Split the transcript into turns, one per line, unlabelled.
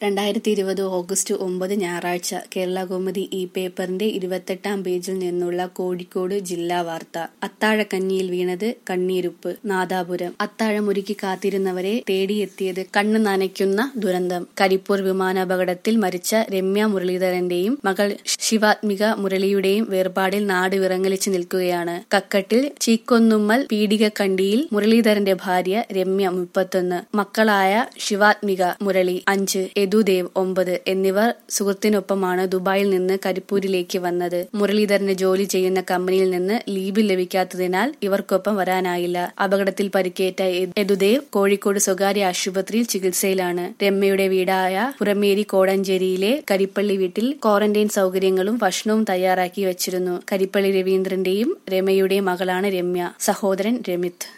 രണ്ടായിരത്തി ഇരുപത് ഓഗസ്റ്റ് ഒമ്പത് ഞായറാഴ്ച കേരളകൗമുദി ഈ പേപ്പറിന്റെ ഇരുപത്തെട്ടാം പേജിൽ നിന്നുള്ള കോഴിക്കോട് ജില്ലാ വാർത്ത അത്താഴക്കഞ്ഞിയിൽ വീണത് കണ്ണീരുപ്പ് നാദാപുരം അത്താഴമൊരുക്കി കാത്തിരുന്നവരെ തേടിയെത്തിയത് കണ്ണ് നനയ്ക്കുന്ന ദുരന്തം കരിപ്പൂർ വിമാനാപകടത്തിൽ മരിച്ച രമ്യ മുരളീധരന്റെയും മകൾ ശിവാത്മിക മുരളിയുടെയും വേർപാടിൽ നാട് വിറങ്ങലിച്ചു നിൽക്കുകയാണ് കക്കട്ടിൽ ചീക്കൊന്നുമ്മൽ പീഡികക്കണ്ടിയിൽ മുരളീധരന്റെ ഭാര്യ രമ്യ മുപ്പത്തൊന്ന് മക്കളായ ശിവാത്മിക മുരളി അഞ്ച് യദുദേവ് ഒമ്പത് എന്നിവർ സുഹൃത്തിനൊപ്പമാണ് ദുബായിൽ നിന്ന് കരിപ്പൂരിലേക്ക് വന്നത് മുരളീധരന് ജോലി ചെയ്യുന്ന കമ്പനിയിൽ നിന്ന് ലീവ് ലഭിക്കാത്തതിനാൽ ഇവർക്കൊപ്പം വരാനായില്ല അപകടത്തിൽ പരിക്കേറ്റ യദുദേവ് കോഴിക്കോട് സ്വകാര്യ ആശുപത്രിയിൽ ചികിത്സയിലാണ് രമ്യയുടെ വീടായ പുറമേരി കോടഞ്ചേരിയിലെ കരിപ്പള്ളി വീട്ടിൽ ക്വാറന്റൈൻ സൗകര്യങ്ങളും ഭക്ഷണവും തയ്യാറാക്കി വെച്ചിരുന്നു കരിപ്പള്ളി രവീന്ദ്രന്റെയും രമയുടെയും മകളാണ് രമ്യ സഹോദരൻ രമിത്